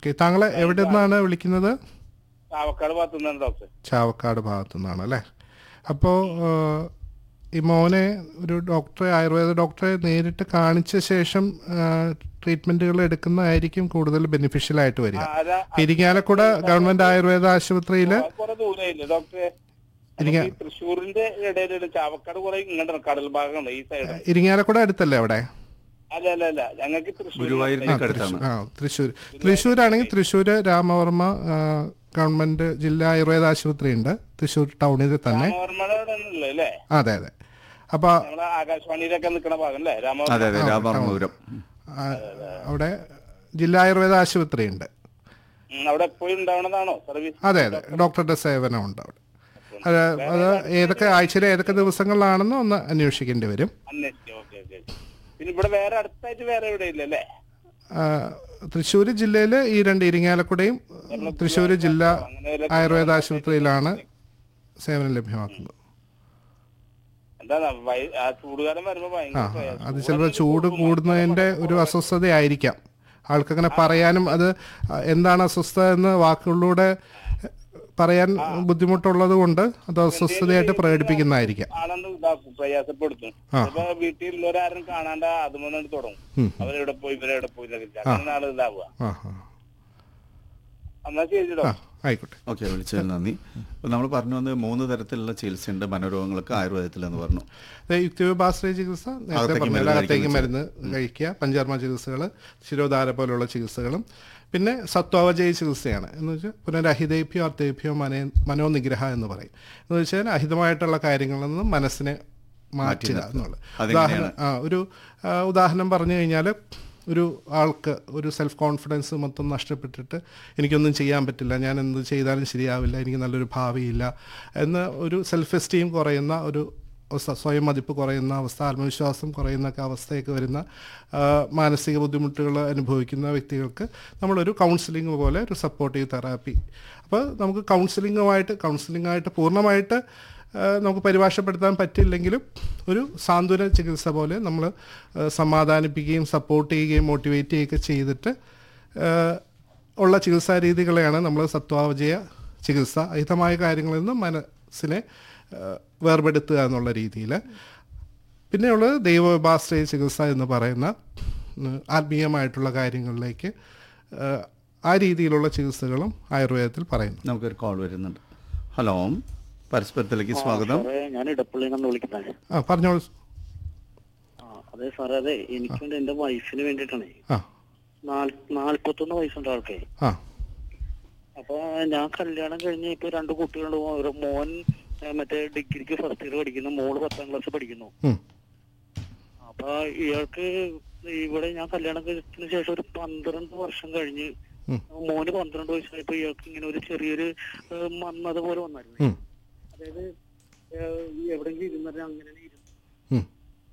Okay താങ്കൾ എവിടെ നിന്നാണ് വിളിക്കുന്നത് ചാവക്കാട് ഭാഗത്തു നിന്നാണ് ഡോക്ടർ ചാവക്കാട് ഭാഗത്തു നിന്നാണ് അല്ലേ അപ്പോൾ ഈ മോനെ ഒരു ഡോക്ടറെ ആയുർവേദ ഡോക്ടറെ നേരിട്ട് കാണിച്ച ശേഷം ട്രീറ്റ്മെൻറ്റുകൾ എടുക്കുന്നതായിരിക്കും കൂടുതൽ ബെനിഫിഷ്യൽ ആയിട്ട് വരിക ആരാ ഇരിങ്ങാലക്കുട ഗവൺമെൻറ് ആയുർവേദ ആശുപത്രിയിൽ കുറെ ദൂരമില്ല ഡോക്ടറെ ഇരിങ്ങ- ഈ തൃശ്ശൂരിന്റെ ഇടയിലുള്ള ചാവക്കാട് കുറെ ഇങ്ങോട്ട് കടൽ ഭാഗമാണ് ഈ സൈഡ് ഇരിങ്ങാലക്കുട അടുത്തല്ലേ അവിടെ അല്ല അല്ല അല്ല ഞങ്ങൾക്ക് തൃശ്ശൂർ ഗുരുവായൂരിന്റെ അടുത്താണ് ആ തൃശ്ശൂർ തൃശ്ശൂരാണെങ്കിൽ തൃശ്ശൂർ രാമവർമ്മ ആ, ഗവൺമെൻറ് ജില്ലാ ആയുർവേദ ആശുപത്രി ഉണ്ട് തൃശ്ശൂർ ടൗണിൽ തന്നെ രാമവർമ്മയുടെ അവിടെ ഉണ്ടല്ലോ അല്ലേ അതെ അതെ അപ്പോൾ നമ്മളെ ആകാശവാണിയിലൊക്കെ നിൽക്കുന്ന ഭാഗം അല്ലേ അതെ രാമവർമ്മ അതെ രാമവർമ്മപുരം അവിടെ ജില്ലാ ആയുർവേദ ആശുപത്രി ഉണ്ട് ഉം, അവിടെ എപ്പോഴും ഉണ്ടാവണതാണോ സർവീസ് അതെ അതെ ഡോക്ടറുടെ സേവനമുണ്ട് അവിടെ അത് അത് ഏതൊക്കെ ആഴ്ചയിലെ ഏതൊക്കെ ദിവസങ്ങളിലാണെന്ന് ഒന്ന് അന്വേഷിക്കേണ്ടി വരും അന്വേഷിച്ചു ഓക്കെ ഓക്കെ പിന്നെ ഇവിടെ വേറെ അടുത്തായിട്ട് വേറെ എവിടെ ഇല്ല അല്ലേ തൃശ്ശൂർ ജില്ലയിൽ ഈ രണ്ട് ഇരിങ്ങാലക്കുടയും തൃശ്ശൂർ ജില്ലാ ആയുർവേദ ആശുപത്രിയിലാണ് സേവനം ലഭ്യമാക്കുന്നത് എന്താ വൈ- ആ ചൂടുകാലം വരുമ്പോ ആ ഭയങ്കര ആ, പ്രയാസം. അത് ചിലപ്പോൾ ചൂട് കൂടുന്നതിൻ്റെ ഒരു അസ്വസ്ഥതയായിരിക്കാം ആൾക്കങ്ങനെ പറയാനും അത് എന്താണ് അസ്വസ്ഥത എന്ന് വാക്കുകളിലൂടെ പറയാൻ ബുദ്ധിമുട്ടുള്ളത് കൊണ്ട് അത് അസ്വസ്ഥതയായിട്ട് പ്രകടിപ്പിക്കുന്നതായിരിക്കാം ആളൊന്ന് ഇതാക്കും പ്രയാസപ്പെടുത്തും ഇപ്പൊ വീട്ടിലുള്ളവരാരും കാണാണ്ട അതുപോലെ തുടങ്ങും അവരെവിടെ പോയി ഇവരെവിടെ പോയി എന്നൊക്കെ ചോദിച്ച്. അങ്ങനെ ആള് ഇതാവുക ആ ആ എന്നാ ശരി ആ ആയിക്കോട്ടെ ഓക്കെ വിളിച്ചതിൽ നന്ദി അപ്പോൾ നമ്മൾ പറഞ്ഞു വന്നത് മൂന്ന് തരത്തിലുള്ള ചികിത്സയുണ്ട് മനോരോഗങ്ങൾക്ക് ആയുർവേദത്തിൽ എന്ന് പറഞ്ഞു ഇത് യുക്തിവിഭാശ്രയ ചികിത്സ നേരത്തെ അകത്തേക്ക് പറഞ്ഞ മരുന്ന് അകത്തേക്ക് കഴിക്കുന്ന മരുന്ന് കഴിക്കുക പഞ്ചകർമ്മ ചികിത്സകൾ ശിരോധാര പോലുള്ള ചികിത്സകളും പിന്നെ സത്വാവജയ ചികിത്സയാണ് എന്ന് വെച്ചാൽ പുനരഹിതേഭ്യോ അർത്ഥേഭ്യോ മനേ മനോനിഗ്രഹ എന്ന് പറയും എന്ന് വെച്ചാൽ അഹിതമായിട്ടുള്ള കാര്യങ്ങളിൽ നിന്ന് മനസ്സിനെ മാറ്റുക എന്നുള്ളത് അതെങ്ങനെയാണ്? ഉദാഹരണം ആ ഒരു ആ, ഉദാഹരണം പറഞ്ഞു കഴിഞ്ഞാൽ ഒരു ആൾക്ക് ഒരു സെൽഫ് കോൺഫിഡൻസ് മൊത്തം നഷ്ടപ്പെട്ടിട്ട് എനിക്കൊന്നും ചെയ്യാൻ പറ്റില്ല ഞാൻ എന്ത് ചെയ്താലും ശരിയാവില്ല എനിക്ക് നല്ലൊരു ഭാവിയില്ല എന്ന് ഒരു സെൽഫ് എസ്റ്റീം കുറയുന്ന ഒരു അവസ്ഥ സ്വയം മതിപ്പ് കുറയുന്ന അവസ്ഥ ആത്മവിശ്വാസം കുറയുന്നൊക്കെ അവസ്ഥയൊക്കെ വരുന്ന ആ, മാനസിക ബുദ്ധിമുട്ടുകൾ അനുഭവിക്കുന്ന വ്യക്തികൾക്ക് നമ്മളൊരു കൗൺസിലിംഗ് പോലെ ഒരു സപ്പോർട്ടീവ് തെറാപ്പി അപ്പോൾ നമുക്ക് കൗൺസിലിങ്ങുമായിട്ട് കൗൺസിലിങ്ങായിട്ട് പൂർണ്ണമായിട്ട് ആ, നമുക്ക് പരിഭാഷപ്പെടുത്താൻ പറ്റില്ലെങ്കിലും ഒരു സാന്ത്വന ചികിത്സ പോലെ നമ്മൾ സമാധാനിപ്പിക്കുകയും സപ്പോർട്ട് ചെയ്യുകയും മോട്ടിവേറ്റ് ചെയ്യുകയൊക്കെ ചെയ്തിട്ട് ആ, ഉള്ള ചികിത്സാ രീതികളെയാണ് നമ്മൾ സത്വാവജയ ചികിത്സ അഹിതമായ കാര്യങ്ങളിൽ നിന്ന് മനസ്സിനെ ആ, വേർപെടുത്തുക എന്നുള്ള രീതിയിൽ പിന്നെയുള്ളത് ദൈവവിഭാശ്രയ ചികിത്സ എന്ന് പറയുന്ന ഉം, ആത്മീയമായിട്ടുള്ള കാര്യങ്ങളിലേക്ക് ആ, ആ രീതിയിലുള്ള ചികിത്സകളും ആയുർവേദത്തിൽ പറയുന്നു നമുക്കൊരു കോൾ വരുന്നുണ്ട് ഹലോ പരസ്പരത്തിലേക്ക് സ്വാഗതം സാറേ ഞാൻ ഇടപ്പള്ളിയിൽ നിന്ന് വിളിക്കുന്നത് ആ പറഞ്ഞോളൂ ആ അതെ സാറേ അതെ എനിക്ക് വേണ്ടി എന്റെ വൈഫിന് വേണ്ടിയിട്ടാണ് ആ നാല് നാല്പത്തൊന്ന് വയസ്സുണ്ട് ആൾക്ക് ആ അപ്പൊ ഞാൻ കല്യാണം കഴിഞ്ഞ് ഇപ്പൊ രണ്ട് കുട്ടികളുണ്ട് ഒരു മോൻ ഏ, മറ്റേ ഡിഗ്രിക്ക് ഫസ്റ്റ് ഇയർ പഠിക്കുന്നു മോള് പത്താം ക്ലാസ് പഠിക്കുന്നു ഉം, അപ്പൊ ഇയാൾക്ക് ഇവിടെ ഞാൻ കല്യാണം കഴിച്ചതിന് ശേഷം ഒരു പന്ത്രണ്ട് വർഷം കഴിഞ്ഞ് ഉം. മോന് പന്ത്രണ്ട് വയസ്സായപ്പോ ഇയാൾക്ക് ഇങ്ങനെ ഒരു ചെറിയൊരു ഏ, മന്മത പോലെ വന്നായിരുന്നു ഉം, അതായത് ഏ, എവിടെയെങ്കിലും ഇരുന്നിട്ട് അങ്ങനെ ഇരുന്നു ഉം.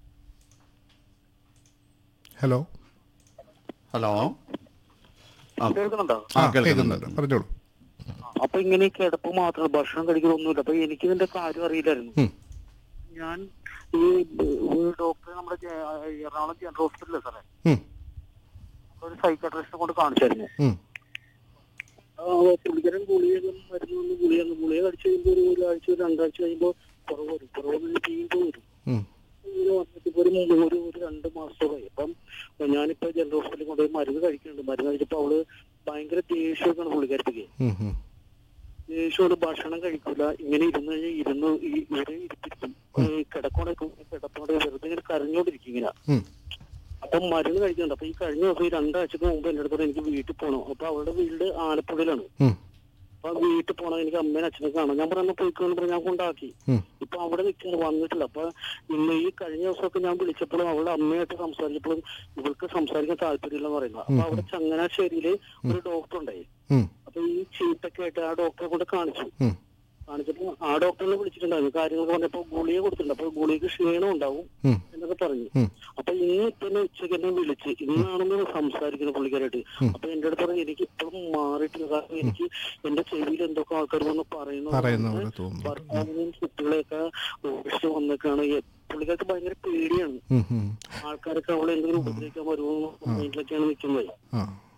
ഹലോ ഹലോ ആ കേൾക്കുന്നുണ്ടോ ആ ആ കേൾക്കുന്നുണ്ട് കേൾക്കുന്നുണ്ട് പറഞ്ഞോളൂ അപ്പൊ ഇങ്ങനെ ഈ കിടപ്പ് മാത്രം ഭക്ഷണം കഴിക്കലൊന്നുമില്ല അപ്പൊ എനിക്ക് ഇതിന്റെ കാര്യം അറിയില്ലായിരുന്നു ഉം, ഞാൻ ഈ ഒരു ഡോക്ടറെ നമ്മുടെ ജെ- എറണാകുളം ജനറൽ ഹോസ്പിറ്റലിലെ സാറേ ഉം, ഒരു സൈക്കാട്രിസ്റ്റിനെ കൊണ്ട് കാണിച്ചായിരുന്നു ഉം, ആ, പുള്ളിക്കാരൻ ഗുളിക മരുന്ന് ഗുളിക ഗുളിക കഴിച്ച് കഴിയുമ്പോൾ ഒരു ഒരാഴ്ച ഒരു രണ്ടാഴ്ച കഴിയുമ്പോൾ കുറവ് വരും കുറവ് വന്ന് വീണ്ടും വരും ഉം, ഇങ്ങനെ വന്നിട്ട് ഇപ്പൊ ഒരു മൂന്ന് ഒരു ഒരു രണ്ട് മാസത്തോളായി അപ്പം ഞാനിപ്പോ ജനറൽ ഹോസ്പിറ്റലിൽ കൊണ്ടുപോയി മരുന്ന് കഴിക്കുന്നുണ്ട് മരുന്ന് കഴിച്ചപ്പോ അവള് ഭയങ്കര ദേഷ്യമൊക്കെയാണ് പുള്ളിക്കാരത്തേക്ക് ഉം, ഉം, യേശുവോട് ഭക്ഷണം കഴിക്കൂല ഇങ്ങനെ ഇരുന്ന് കഴിഞ്ഞാൽ ഇരുന്ന് ഈ ഇവിടെ ഇരുത്തിരിക്കും ഈ കിടക്കോടെ കിടപ്പോടെ വെറുതെ ഇങ്ങനെ കരഞ്ഞോണ്ടിരിക്കും ഇങ്ങനെ ഉം, അപ്പം മരുന്ന് കഴിക്കുന്നുണ്ട് അപ്പൊ ഈ കഴിഞ്ഞ ദിവസം ഈ രണ്ടാഴ്ചക്ക് മുമ്പ് എന്റെ അടുത്ത് പറഞ്ഞു, എനിക്ക് വീട്ടിൽ പോകണം അപ്പൊ അവളുടെ വീട് ആലപ്പുഴയിലാണ് ഉം, അപ്പൊ വീട്ടിൽ പോകണം എനിക്ക് അമ്മേനെ അച്ഛനെ കാണാം ഞാൻ പറഞ്ഞു പോയിക്കോന്ന് പറഞ്ഞ് ഞാൻ കൊണ്ടാക്കി ഉം, ഇപ്പൊ അവിടെ നിൽക്കുന്നത് വന്നിട്ടില്ല അപ്പൊ ഇന്ന് ഈ കഴിഞ്ഞ ദിവസമൊക്കെ ഞാൻ വിളിച്ചപ്പോഴും അവളുടെ അമ്മയായിട്ട് സംസാരിച്ചപ്പോഴും ഇവൾക്ക് സംസാരിക്കാൻ താല്പര്യമില്ലെന്ന് പറയുന്നത് അപ്പൊ അവിടെ ചങ്ങനാശ്ശേരിയില് ഒരു ഡോക്ടർ ഉണ്ടായി ഉം, അപ്പൊ ഈ ചീട്ടൊക്കെ ആയിട്ട് ആ ഡോക്ടറെ കൊണ്ട് കാണിച്ചു ഉം, കാണിച്ചപ്പോ ആ ഡോക്ടറിനെ വിളിച്ചിട്ടുണ്ടായിരുന്നു കാര്യങ്ങൾ പറഞ്ഞപ്പോ ഗുളിക കൊടുത്തിട്ടുണ്ട് അപ്പൊ ഗുളിക ക്ഷീണം ഉണ്ടാവും ഉം, എന്നൊക്കെ പറഞ്ഞു ഉം. അപ്പൊ ഇന്ന് ഇപ്പൊ എന്നെ ഉച്ചയ്ക്ക് എന്നെ വിളിച്ച് ഇന്നാണെന്ന് സംസാരിക്കുന്ന പുള്ളിക്കാരായിട്ട് അപ്പൊ എന്റെ അടുത്ത് പറഞ്ഞു എനിക്ക് ഇപ്പോഴും മാറിയിട്ടില്ല കാരണം എനിക്ക് എന്റെ ചെവിയിൽ എന്തൊക്കെ ആൾക്കാർ വന്ന് പറയുന്നു പറയുന്ന പോലെ തോന്നുന്നു ഭർത്താവിനെയും കുട്ടികളെയൊക്കെ ഉപേക്ഷിച്ച് വന്നേക്കാണ് ഈ പുള്ളിക്കാർക്ക് ഭയങ്കര പേടിയാണ് ഉം, ഉം. ആൾക്കാരൊക്കെ അവളെ എന്തെങ്കിലും ഉപദ്രവിക്കാൻ വരുമോ മൈൻഡിലൊക്കെയാണ് നിൽക്കുന്നത് ആ